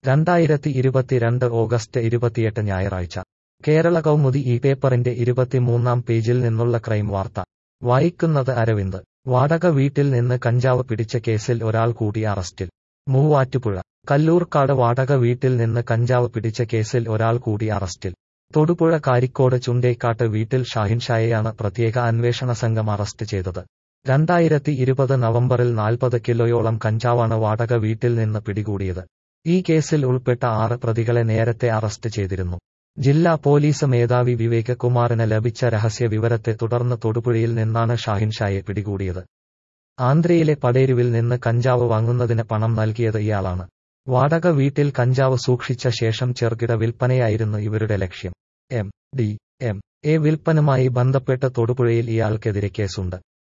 രണ്ടായിരത്തി ഇരുപത്തിരണ്ട് ഓഗസ്റ്റ് ഇരുപത്തിയെട്ട് ഞായറാഴ്ച കേരള കൗമുദി ഈ പേപ്പറിന്റെ ഇരുപത്തിമൂന്നാം പേജിൽ നിന്നുള്ള ക്രൈം വാർത്ത വായിക്കുന്നത് അരവിന്ദ് വാടക വീട്ടിൽ നിന്ന് കഞ്ചാവ് പിടിച്ച കേസിൽ ഒരാൾ കൂടി അറസ്റ്റിൽ മൂവാറ്റുപുഴ കല്ലൂർക്കാട് വാടക വീട്ടിൽ നിന്ന് കഞ്ചാവ് പിടിച്ച കേസിൽ ഒരാൾ കൂടി അറസ്റ്റിൽ തൊടുപുഴ കാരിക്കോട് ചുണ്ടേക്കാട്ട് വീട്ടിൽ ഷാഹിൻ ഷായെയാണ് പ്രത്യേക അന്വേഷണ സംഘം അറസ്റ്റ് ചെയ്തത് രണ്ടായിരത്തി ഇരുപത് നവംബറിൽ നാൽപ്പത് കിലോയോളം കഞ്ചാവാണ് വാടക വീട്ടിൽ നിന്ന് പിടികൂടിയത് ഈ കേസിൽ ഉൾപ്പെട്ട ആറ് പ്രതികളെ നേരത്തെ അറസ്റ്റ് ചെയ്തിരുന്നു ജില്ലാ പോലീസ് മേധാവി വിവേക് കുമാറിന് ലഭിച്ച രഹസ്യ വിവരത്തെ തുടർന്ന് തൊടുപുഴയിൽ നിന്നാണ് ഷാഹിൻ ഷായെ പിടികൂടിയത് ആന്ധ്രയിലെ പടേരുവിൽ നിന്ന് കഞ്ചാവ് വാങ്ങുന്നതിന് പണം നൽകിയത് ഇയാളാണ് വാടക വീട്ടിൽ കഞ്ചാവ് സൂക്ഷിച്ച ശേഷം ചെറുകിട വിൽപ്പനയായിരുന്നു ഇവരുടെ ലക്ഷ്യം എം ഡി എം എ വിൽപ്പനുമായി ബന്ധപ്പെട്ട് തൊടുപുഴയിൽ ഇയാൾക്കെതിരെ കേസുണ്ട്